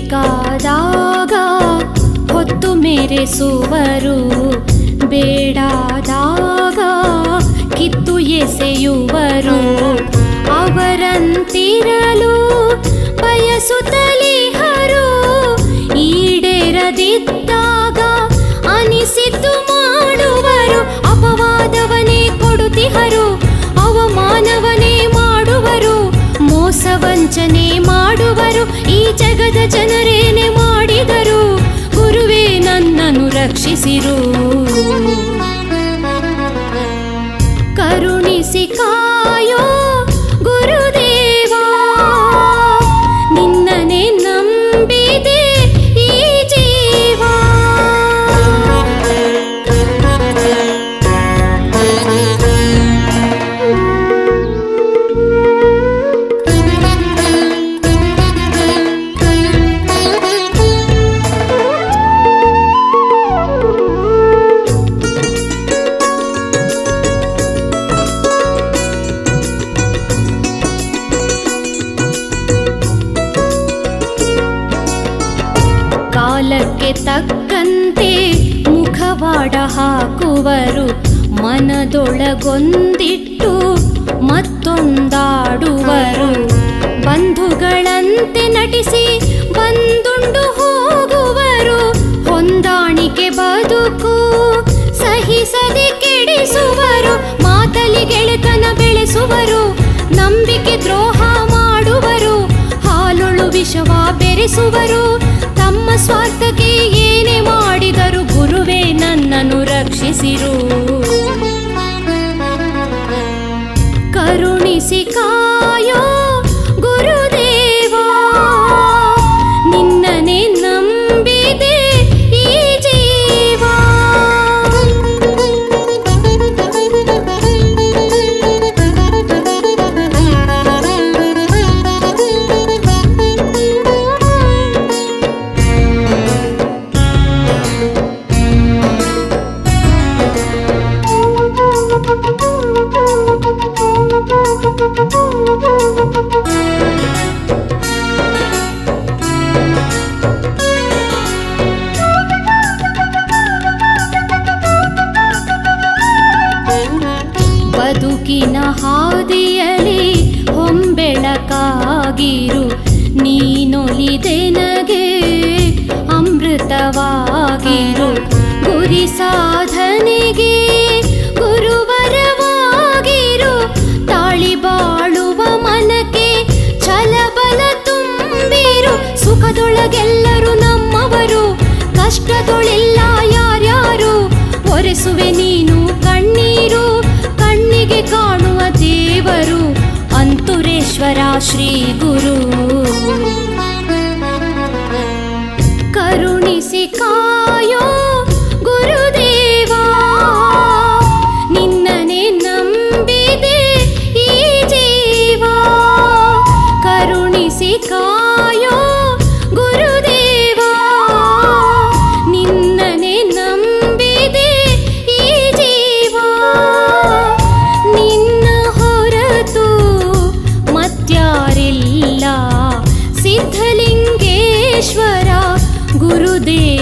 ಬೇಕಾದಾಗ ಹೊತ್ತು ಮೆರೆಸುವರು ಬೇಡಾದಾಗ ಕಿತ್ತು ಎಸೆಯುವರು ಅವರಂತಿರಲು ಬಯಸುತ್ತಲಿಹರು ಈಡೇರದಿದ್ದಾಗ ಅನಿಸಿದ್ದು ಮಾಡುವರು ಅಪವಾದವನೇ ಕೊಡುತ್ತಿಹರು ಅವಮಾನವನೇ ಮಾಡುವರು ಮೋಸ ವಂಚನೆ ಮಾಡುವರು ಈ ಜಗದ ಜನರೇನೆ ಮಾಡಿದರು ಗುರುವೇ ನನ್ನನ್ನು ರಕ್ಷಿಸಿರು ಕರುಣಿಸಿ ಕಾಯೋ ಗುರುದೇವಾ ನಿನ್ನನೆ ನಂಬಿದೆ ಈ ಜೀವಾ ಕಾಲಕ್ಕೆ ತಕ್ಕಂತೆ ಮುಖವಾಡ ಹಾಕುವರು ಮನದೊಳಗೊಂದಿಟ್ಟು ಮತ್ತೊಂದಾಡುವರು ಬಂಧುಗಳಂತೆ ನಟಿಸಿ ಬಂದುಂಡು ಹೋಗುವರು ಹೊಂದಾಣಿಕೆ ಬದುಕು ಸಹಿಸದೆ ಕೆಡಿಸುವರು ಮಾತಲಿ ಗೆಳೆತನ ಬೆಳೆಸುವರು ನಂಬಿಕೆ ದ್ರೋಹ ಮಾಡುವರು ಹಾಲುಳು ವಿಷವ ಬೆರೆಸುವರು ತಮ್ಮ ಸ್ವಾರ್ಥಕ್ಕೆ ಏನೇ ಮಾಡಿದರು ಗುರುವೇ ನನ್ನನ್ನು ರಕ್ಷಿಸಿರು ಕರುಣಿಸಿ ಕಾಯೋ ಗುರುದೇವಾ ನಿನ್ನನೆ ನಂಬಿದೆ ಈ ಜೀವಾ ಬದುಕಿನ ಹಾದಿಯಲಿ ಹೊಂಬೆಳಕಾಗಿರು ನೀನೊಲಿದೆನಗೆ ಅಮೃತವಾಗಿರು ಗುರಿ ಸಾಧನೆಗೆ ಗುರುವರವಾಗಿರು ತಾಳಿ ಬಾಳುವ ಮನಕ್ಕೆ ಛಲಬಲ ತುಂಬಿರು ಸುಖದೊಳಗೆಲ್ಲರೂ ನಮ್ಮವರು ಕಷ್ಟದೊಳೆಲ್ಲ ಯಾರ್ಯಾರು ಒರೆಸುವೆ ನೀನು ಕಣ್ಣೀರು ಕಣ್ಣಿಗೆ ಕಾಣುವ ದೇವರು ಅಂತುರೇಶ್ವರ ಶ್ರೀ ಗುರು ಕರುಣಿಸಿ ಕಾಯೋ ಗುರುದೇವಾ ನಿನ್ನನೆ ನಂಬಿದೆ ಈ ಜೀವಾ ಕರುಣಿಸಿ ಕಾಯೋ ಗುರುದೇವಾ ನಿನ್ನನೆ ನಂಬಿದೆ ಈ ಜೀವಾ ನಿನ್ನ ಹೊರತು ಮತ್ಯಾರಿಲ್ಲ ಸಿದ್ಧಲಿಂಗೇಶ್ವರ ಗುರುದೇವ